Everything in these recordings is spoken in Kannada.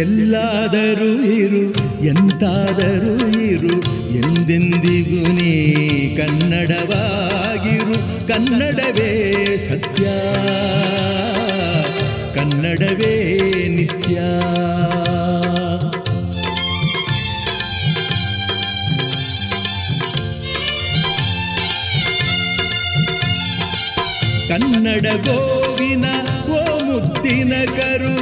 ಎಲ್ಲಾದರೂ ಇರು ಎಂತಾದರೂ ಇರು ಎಂದೆಂದಿಗೂ ನೀ ಕನ್ನಡವಾಗಿರು ಕನ್ನಡವೇ ಸತ್ಯ ಕನ್ನಡವೇ ನಿತ್ಯ ಕನ್ನಡ ಗೋವಿನ ಓ ಮುದ್ದಿನ ಕರು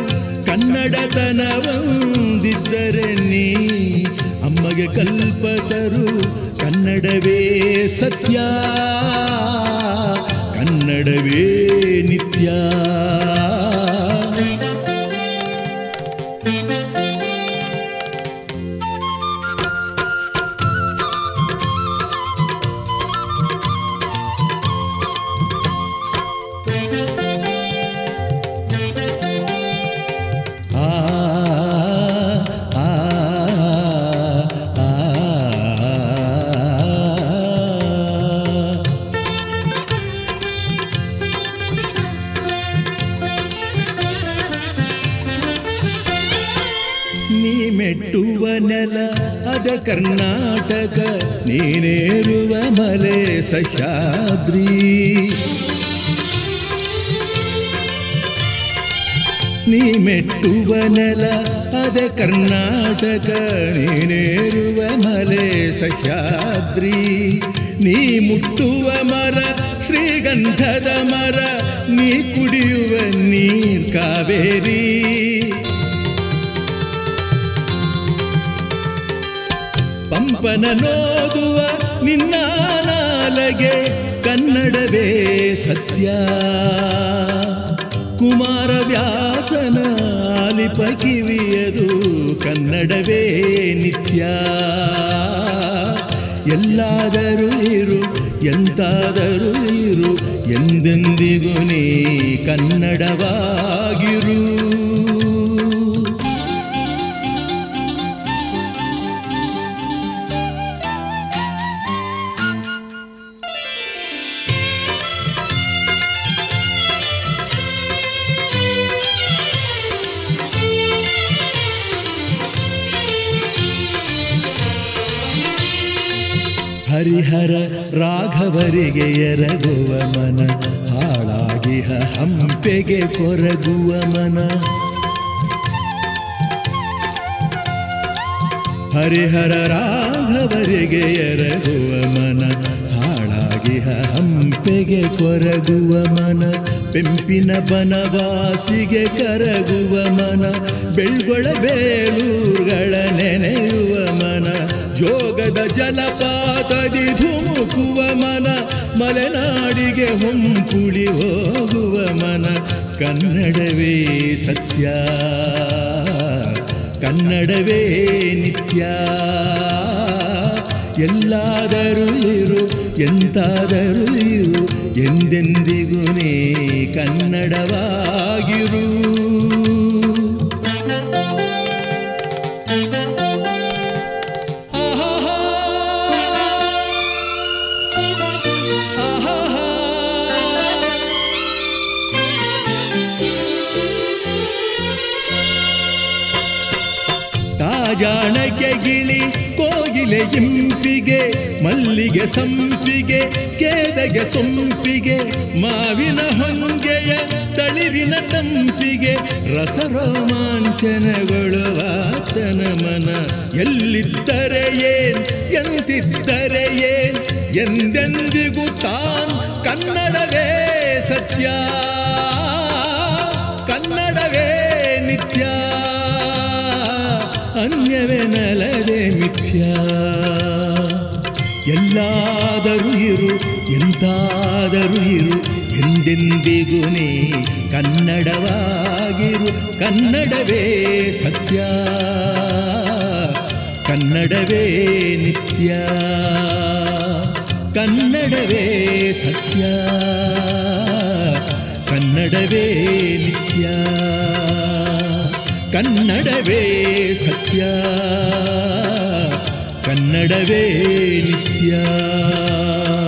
ಕನ್ನಡತನವಂದಿದ್ದರೆ ನೀ ಅಮ್ಮಗೆ ಕಲ್ಪತರು ಕನ್ನಡವೇ ಸತ್ಯ ಕನ್ನಡವೇ ನಿತ್ಯ ಆ ಆ ಆ ಆ ನೀ ಮೆಟ್ಟುವ ನೆಲ ಅದ ಕರ್ನಾಟಕ ನೀನೇರುವ ಮಲೆ ಸಹ್ಯಾದ್ರಿ ನೀ ಮೆಟ್ಟುವ ನೆಲ ಅದ ಕರ್ನಾಟಕ ನೀನೇರುವ ಮಲೆ ಸಹ್ಯಾದ್ರಿ ನೀ ಮುಟ್ಟುವ ಮರ ಶ್ರೀಗಂಧದ ಮರ ನೀ ಕುಡಿಯುವ ನೀರ್ ಕಾವೇರಿ ಪಂಪನ ನೋದುವ ನಿನ್ನ ನಾಲಗೆ ಕನ್ನಡವೇ ಸತ್ಯ ಕುಮಾರವ್ಯಾಸನ ಆಲಿಪ ಕಿವಿಯದು ಕನ್ನಡವೇ ನಿತ್ಯ ಎಲ್ಲಾದರೂ ಇರು ಎಂತಾದರೂ ಇರು ಎಂದೆಂದಿಗೂ ನೀ ಕನ್ನಡವಾಗಿರು ಹರಿಹರ ರಾಘವರಿಗೆ ಎರಗುವ ಮನ ಹಾಳಾಗಿಹ ಹಂಪೆಗೆ ಕೊರಗುವ ಮನ ಹರಿಹರ ರಾಘವರಿಗೆ ಎರಗುವ ಮನ ಹಾಳಾಗಿಹ ಹಂಪೆಗೆ ಕೊರಗುವ ಮನ ಪೆಂಪಿನ ಬನವಾಸಿಗೆ ಕರಗುವ ಮನ ಬೆಳ್ಗೊಳ ಬೇಳೂರ್ಗಳ ನೆನೆಯುವ ಮನ ಜೋಗದ ಜಲಪಾತದಿ ಧುಮುಕುವ ಮನ ಮಲೆನಾಡಿಗೆ ಹೊಂಪುಳಿ ಹೋಗುವ ಮನ ಕನ್ನಡವೇ ಸತ್ಯ ಕನ್ನಡವೇ ನಿತ್ಯ ಎಲ್ಲಾದರೂ ಇರು ಎಂತಾದರೂ ಇರು ಎಂದೆಂದಿಗೂ ನೀ ಕನ್ನಡವಾಗಿರು ಆಹಾಹಾ. ಆಹಾಹಾ. ತಾಜಾಣಕ್ಕೆ ಗಿಳಿ ಕೋಗಿಲೆ ಇಂಪಿಗೆ ಮಲ್ಲಿಗೆ ಸಂಪಿಗೆ ಕೇದಗೆ ಸೊಂಪಿಗೆ ಮಾವಿನ ಹೊಂಗೆಯ ತಳಿರಿನ ತಂಪಿಗೆ ರಸರೋಮಾಂಚನಗೊಳ್ಳುವಾತನ ಮನ ಎಲ್ಲಿದ್ದರೆ ಏನ್ ಎಂತಿದ್ದರೆ ಏನ್ ಎಂದೆಂದಿಗೂ ತಾನ್ ಕನ್ನಡವೇ ಸತ್ಯ ಕನ್ನಡವೇ ನಿತ್ಯ ಅನ್ಯವೆನಲದೆ ಮಿಥ್ಯ ಎಲ್ಲಾದರೂ ಇರು ಎಂತಾದರೂ ಇರು ಎಂದೆಂದಿಗೂ ನೀ ಕನ್ನಡವಾಗಿರು ಕನ್ನಡವೇ ಸತ್ಯ ಕನ್ನಡವೇ ನಿತ್ಯ ಕನ್ನಡವೇ ಸತ್ಯ ಕನ್ನಡವೇ ನಿತ್ಯ ಕನ್ನಡವೇ ಸತ್ಯ ಕನ್ನಡವೇ ನಿತ್ಯ